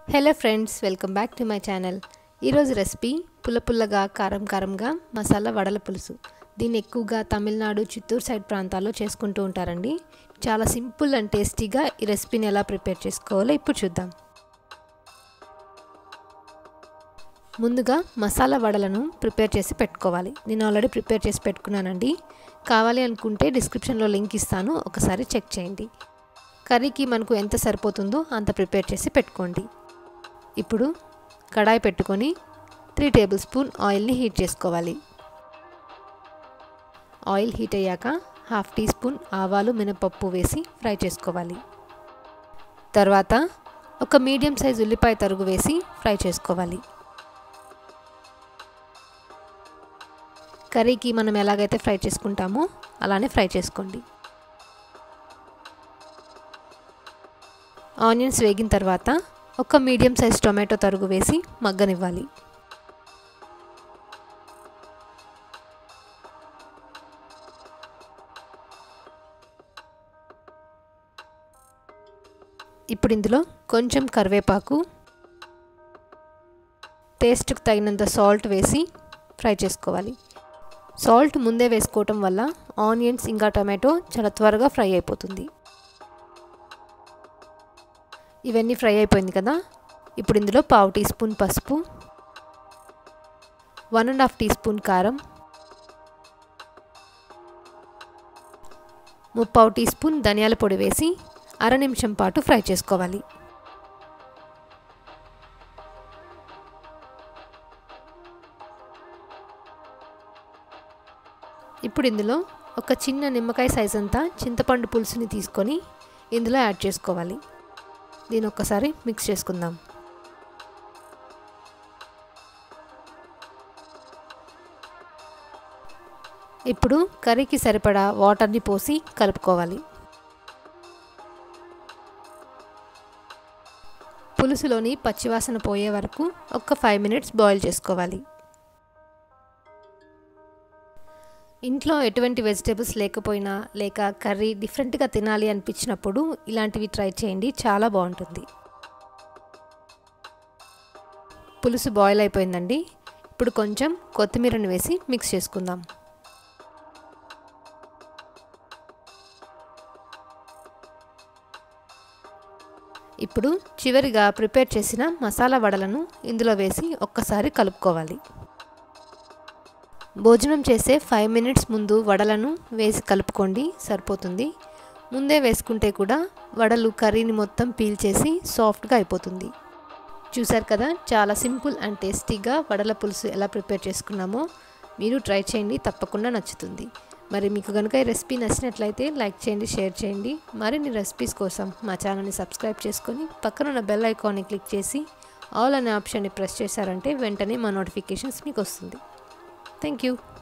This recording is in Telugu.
Hello friends welcome back to my channel ఈరోజు రెసిపీ పుల్ల పుల్లగా కారం కారంగా మసాలా వడల పులుసు దీన్ని ఎక్కువగా తమిళనాడు చిత్తూరు సైడ్ ప్రాంతాల్లో చేసుకుంటూ ఉంటారండి చాలా సింపుల్ అండ్ టేస్టీగా ఈ రెసిపీని ఎలా ప్రిపేర్ చేసుకోవాలో ఇప్పుడు చూద్దాం ముందుగా మసాలా వడలను ప్రిపేర్ చేసి పెట్టుకోవాలి నేను ఆల్రెడీ ప్రిపేర్ చేసి పెట్టుకున్నానండి కావాలి అనుకుంటే డిస్క్రిప్షన్లో లింక్ ఇస్తాను ఒకసారి చెక్ చేయండి కర్రీకి మనకు ఎంత సరిపోతుందో అంత ప్రిపేర్ చేసి పెట్టుకోండి ఇప్పుడు కడాయి పెట్టుకొని త్రీ టేబుల్ స్పూన్ ఆయిల్ని హీట్ చేసుకోవాలి ఆయిల్ హీట్ అయ్యాక హాఫ్ టీ స్పూన్ ఆవాలు మినపప్పు వేసి ఫ్రై చేసుకోవాలి తర్వాత ఒక మీడియం సైజ్ ఉల్లిపాయ తరుగు వేసి ఫ్రై చేసుకోవాలి కర్రీకి మనం ఎలాగైతే ఫ్రై చేసుకుంటామో అలానే ఫ్రై చేసుకోండి ఆనియన్స్ వేగిన తర్వాత ఒక మీడియం సైజ్ టొమాటో తరుగు వేసి మగ్గనివ్వాలి ఇప్పుడు ఇందులో కొంచెం కరివేపాకు టేస్ట్కి తగినంత సాల్ట్ వేసి ఫ్రై చేసుకోవాలి సాల్ట్ ముందే వేసుకోవటం వల్ల ఆనియన్స్ ఇంకా టమాటో చాలా త్వరగా ఫ్రై అయిపోతుంది ఇవన్నీ ఫ్రై అయిపోయింది కదా ఇప్పుడు ఇందులో పావు టీ స్పూన్ పసుపు one and half teaspoon కారం ముప్పావు టీ స్పూన్ ధనియాల పొడి వేసి అర నిమిషం పాటు ఫ్రై చేసుకోవాలి ఇప్పుడు ఇందులో ఒక చిన్న నిమ్మకాయ సైజ్ అంతా చింతపండు పులుసుని తీసుకొని ఇందులో యాడ్ చేసుకోవాలి దీని ఒక్కసారి మిక్స్ చేసుకుందాం ఇప్పుడు కర్రీకి సరిపడా వాటర్ని పోసి కలుపుకోవాలి పులుసులోని పచ్చివాసన పోయే వరకు ఒక ఫైవ్ మినిట్స్ బాయిల్ చేసుకోవాలి ఇంట్లో ఎటువంటి వెజిటేబుల్స్ లేకపోయినా లేక కర్రీ డిఫరెంట్గా తినాలి అనిపించినప్పుడు ఇలాంటివి ట్రై చేయండి చాలా బాగుంటుంది పులుసు బాయిల్ అయిపోయిందండి ఇప్పుడు కొంచెం కొత్తిమీరని వేసి మిక్స్ చేసుకుందాం ఇప్పుడు చివరిగా ప్రిపేర్ చేసిన మసాలా వడలను ఇందులో వేసి ఒక్కసారి కలుపుకోవాలి భోజనం చేసే ఫైవ్ మినిట్స్ ముందు వడలను వేసి కలుపుకోండి సరిపోతుంది ముందే వేసుకుంటే కూడా వడలు కర్రీని మొత్తం పీల్ చేసి సాఫ్ట్గా అయిపోతుంది చూసారు కదా చాలా సింపుల్ అండ్ టేస్టీగా వడల పులుసు ఎలా ప్రిపేర్ చేసుకున్నామో మీరు ట్రై చేయండి తప్పకుండా నచ్చుతుంది మరి మీకు కనుక ఈ రెసిపీ నచ్చినట్లయితే లైక్ చేయండి షేర్ చేయండి మరిన్ని రెసిపీస్ కోసం మా ఛానల్ని సబ్స్క్రైబ్ చేసుకొని పక్కన ఉన్న బెల్ ఐకాన్ని క్లిక్ చేసి ఆల్ అనే ఆప్షన్ని ప్రెస్ చేశారంటే వెంటనే మా నోటిఫికేషన్స్ మీకు వస్తుంది Thank you.